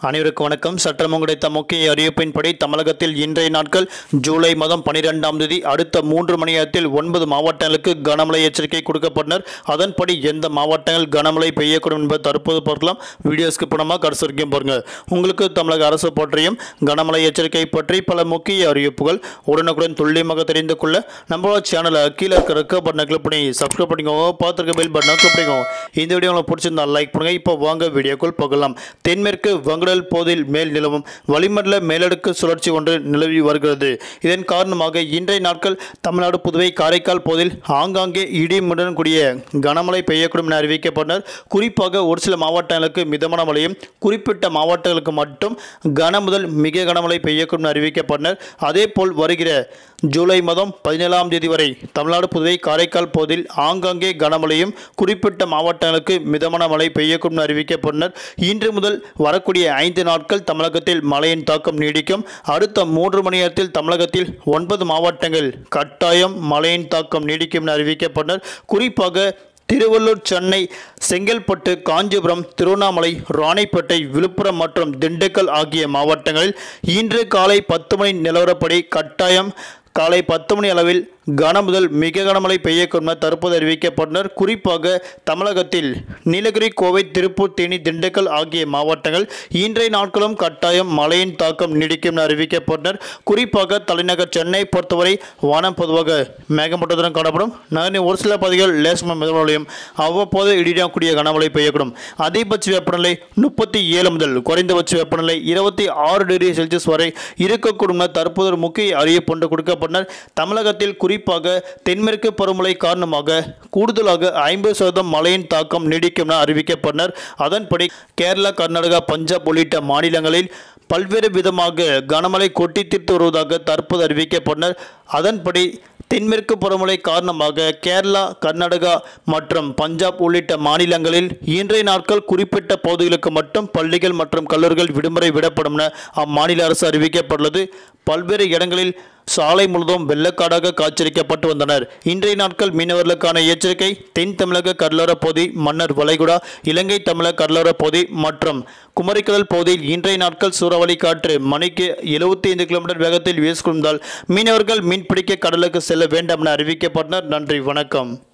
அனைவருக்கும் வணக்கம் சட்டம் கிடைத்த முக்கிய அறிவிப்பின்படி தமிழகத்தில் இன்றைய நாட்கள் ஜூலை மாதம் பனிரெண்டாம் தேதி அடுத்த மூன்று மணி நேரத்தில் ஒன்பது மாவட்டங்களுக்கு கனமழை எச்சரிக்கை கொடுக்கப்பட்டனர் அதன்படி எந்த மாவட்டங்கள் கனமழை பெய்யக்கூடும் என்பது தற்போது பார்க்கலாம் வீடியோஸ்க்கு பணமாக கடைசி வரைக்கும் பாருங்க உங்களுக்கு தமிழக அரசு பற்றியும் கனமழை எச்சரிக்கை பற்றி பல முக்கிய அறிவிப்புகள் உடனுக்குடன் துல்லியமாக தெரிந்து கொள்ள நம்மளோட சேனலை கீழே இருக்க ரெக்க பட்டனை கிளிக் பண்ணி சப்ஸ்கிரைப் பண்ணிக்கோங்க பார்த்துருக்க பெல் பட்டனை கிளிக் பண்ணிக்கோங்க இந்த வீடியோ உங்களுக்கு பிடிச்சிருந்தா லைக் பண்ணுங்க இப்போ வாங்க வீடியோக்குள் போகலாம் தென்மேற்கு வங்கடல் பகுதியில் மேல் நிலவும் வளிமண்டல மேலடுக்கு சுழற்சி ஒன்று நிலவி வருகிறது இதன் காரணமாக இன்றைய நாட்கள் தமிழ்நாடு புதுவை காரைக்கால் பகுதியில் ஆங்காங்கே இடிமுடன் கூடிய கனமழை பெய்யக்கூடும் என அறிவிக்கப்பட்டனர் குறிப்பாக ஒரு சில மாவட்டங்களுக்கு மிதமான மழையும் குறிப்பிட்ட மாவட்டங்களுக்கு மட்டும் கன முதல் மிக கனமழை பெய்யக்கூடும் என அறிவிக்கப்பட்டனர் அதேபோல் வருகிற ஜூலை மாதம் பதினேழாம் தேதி வரை தமிழ்நாடு புதுவை காரைக்கால் பகுதியில் ஆங்காங்கே கனமழையும் குறிப்பிட்ட மாவட்டங்களுக்கு மிதமான மழை பெய்யக்கூடும் என அறிவிக்கப்பட்டனர் இன்று முதல் வரக்கூடிய ஐந்து நாட்கள் தமிழகத்தில் மழையின் தாக்கம் நீடிக்கும் அடுத்த மூன்று மணி நேரத்தில் தமிழகத்தில் ஒன்பது மாவட்டங்கள் கட்டாயம் மழையின் தாக்கம் நீடிக்கும் என அறிவிக்கப்பட்டனர் குறிப்பாக திருவள்ளூர் சென்னை செங்கல்பட்டு காஞ்சிபுரம் திருவண்ணாமலை ராணிப்பேட்டை விழுப்புரம் மற்றும் திண்டுக்கல் ஆகிய மாவட்டங்களில் இன்று காலை பத்து மணி நிலவரப்படி கட்டாயம் காலை பத்து மணி அளவில் கன முதல் மிக கனமழை பெய்யக்கூடும் என தற்போது அறிவிக்கப்பட்டனர் குறிப்பாக தமிழகத்தில் நீலகிரி கோவை திருப்பூர் தேனி திண்டுக்கல் ஆகிய மாவட்டங்கள் இன்றைய நாட்களும் கட்டாயம் மழையின் தாக்கம் நீடிக்கும் என அறிவிக்கப்பட்டனர் குறிப்பாக தலைநகர் சென்னை பொறுத்தவரை வானம் பொதுவாக மேகமூட்டத்துடன் காணப்படும் நகரின் ஒரு சில பகுதிகள் லேசமான மிதமழையும் அவ்வப்போது இடிடக்கூடிய கனமழை பெய்யக்கூடும் அதிகபட்ச வெப்பநிலை முப்பத்தி ஏழு முதல் குறைந்தபட்ச வெப்பநிலை இருபத்தி ஆறு டிகிரி செல்சியஸ் வரை இருக்கக்கூடும் என தற்போது ஒரு முக்கிய அறிவிப்பு ஒன்று கொடுக்கப்பட்டனர் தமிழகத்தில் குறிப்பாக தென்மேற்கு பருவமழை காரணமாக கூடுதலாக ஐம்பது சதவீதம் மழையின் தாக்கம் நீடிக்கும் என அறிவிக்கப்பட்டனர் அதன்படி கேரளா கர்நாடகா பஞ்சாப் உள்ளிட்ட மாநிலங்களில் பல்வேறு விதமாக கனமழை கொட்டி தீர்த்து வருவதாக தற்போது அறிவிக்கப்பட்டனர் அதன்படி தென்மேற்கு பருவமழை காரணமாக கேரளா கர்நாடகா மற்றும் பஞ்சாப் உள்ளிட்ட மாநிலங்களில் இன்றைய நாட்கள் குறிப்பிட்ட பகுதிகளுக்கு மட்டும் பள்ளிகள் மற்றும் கல்லூரிகள் விடுமுறை விடப்படும் என அம்மாநில அரசு அறிவிக்கப்பட்டுள்ளது பல்வேறு இடங்களில் சாலை முழுவதும் வெள்ளக்காடாக காட்சியளிக்கப்பட்டு வந்தனர் இன்றைய நாட்கள் மீனவர்களுக்கான எச்சரிக்கை தென் தமிழக கடலோர பகுதி மன்னர் வளைகுடா இலங்கை தமிழக கடலோர பகுதி மற்றும் குமரிக்கடல் பகுதியில் இன்றைய நாட்கள் சூறாவளி காற்று மணிக்கு எழுபத்தி ஐந்து கிலோமீட்டர் வேகத்தில் வீசிக்கொண்டால் மீனவர்கள் மீன்பிடிக்க கடலுக்கு செல்ல வேண்டாம் என அறிவிக்கப்பட்டனர் நன்றி வணக்கம்